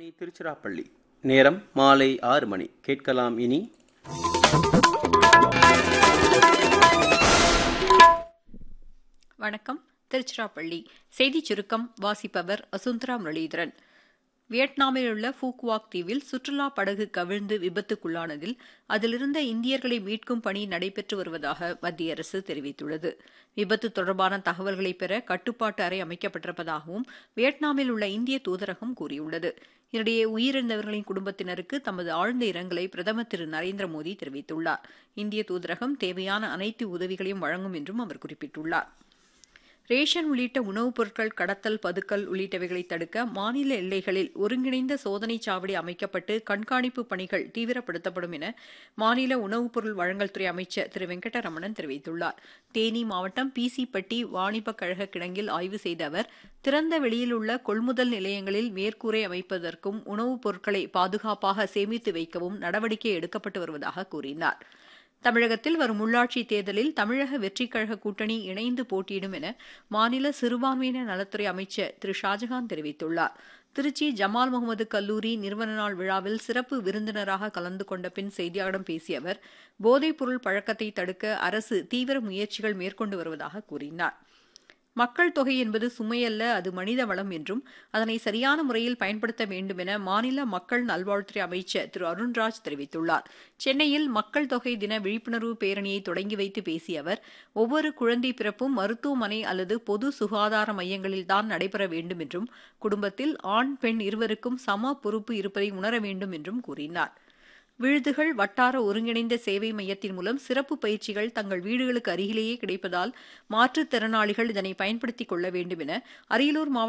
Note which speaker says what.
Speaker 1: ஆகாஷ்வாணி திருச்சிராப்பள்ளி நேரம் மாலை ஆறு மணி கேட்கலாம் இனி
Speaker 2: வணக்கம் திருச்சிராப்பள்ளி செய்திச் சுருக்கம் வாசிப்பவர் வசுந்தரா முரளிதரன் வியட்நாமில் உள்ள ஃபூக்வாக் தீவில் சுற்றுலா படகு கவிழ்ந்து விபத்துக்குள்ளானதில் அதிலிருந்த இந்தியர்களை மீட்கும் பணி நடைபெற்று வருவதாக மத்திய அரசு தெரிவித்துள்ளது விபத்து தொடர்பான தகவல்களை பெற கட்டுப்பாட்டு அறை அமைக்கப்பட்டிருப்பதாகவும் வியட்நாமில் உள்ள இந்திய தூதரகம் கூறியுள்ளது இதனிடையே உயிரிழந்தவர்களின் குடும்பத்தினருக்கு தமது ஆழ்ந்த இரங்கலை பிரதமர் திரு நரேந்திர மோடி தெரிவித்துள்ளார் இந்திய தூதரகம் தேவையான அனைத்து உதவிகளையும் வழங்கும் என்றும் அவர் குறிப்பிட்டுள்ளார் ரேஷன் உள்ளிட்ட உணவுப் பொருட்கள் கடத்தல் பதுக்கல் உள்ளிட்டவைகளை தடுக்க மாநில எல்லைகளில் ஒருங்கிணைந்த சோதனைச் சாவடி அமைக்கப்பட்டு கண்காணிப்பு பணிகள் தீவிரப்படுத்தப்படும் என மாநில உணவுப் பொருள் வழங்கல் துறை அமைச்சர் திரு வெங்கடரமணன் தெரிவித்துள்ளார் தேனி மாவட்டம் பிசிப்பட்டி வாணிபக் கழக கிடங்கில் ஆய்வு செய்த அவர் திறந்த வெளியில் உள்ள கொள்முதல் நிலையங்களில் மேற்கூரை அமைப்பதற்கும் உணவுப் பொருட்களை பாதுகாப்பாக சேமித்து வைக்கவும் நடவடிக்கை எடுக்கப்பட்டு வருவதாக கூறினார் தமிழகத்தில் வரும் உள்ளாட்சி தேர்தலில் தமிழக வெற்றிக் கழக கூட்டணி இணைந்து போட்டியிடும் என மாநில சிறுபான்மையினர் நலத்துறை அமைச்சர் திரு ஷாஜகான் தெரிவித்துள்ளார் திருச்சி ஜமால் முகமது கல்லூரி நிறுவன நாள் விழாவில் சிறப்பு விருந்தினராக கலந்து கொண்ட பின் செய்தியாளர்களிடம் பேசிய அவர் போதைப்பொருள் பழக்கத்தை தடுக்க அரசு தீவிர முயற்சிகள் மேற்கொண்டு வருவதாக கூறினார் மக்கள் தொகை என்பது சுமையல்ல அது மனித வளம் என்றும் அதனை சரியான முறையில் பயன்படுத்த வேண்டும் என மாநில மக்கள் நல்வாழ்வுத்துறை அமைச்சர் திரு அருண்ராஜ் தெரிவித்துள்ளார் சென்னையில் மக்கள் தொகை தின விழிப்புணர்வு பேரணியை தொடங்கி வைத்து பேசிய அவர் ஒவ்வொரு குழந்தை பிறப்பும் மருத்துவமனை அல்லது பொது சுகாதார மையங்களில்தான் நடைபெற வேண்டும் என்றும் குடும்பத்தில் ஆண் பெண் இருவருக்கும் சம பொறுப்பு இருப்பதை உணர வேண்டும் என்றும் கூறினார் விழுதுகள் வட்டார ஒருங்கிணைந்த சேவை மையத்தின் மூலம் சிறப்பு பயிற்சிகள் தங்கள் வீடுகளுக்கு அருகிலேயே கிடைப்பதால் மாற்றுத்திறனாளிகள் இதனை பயன்படுத்திக் கொள்ள வேண்டும் என அரியலூர் மாவட்ட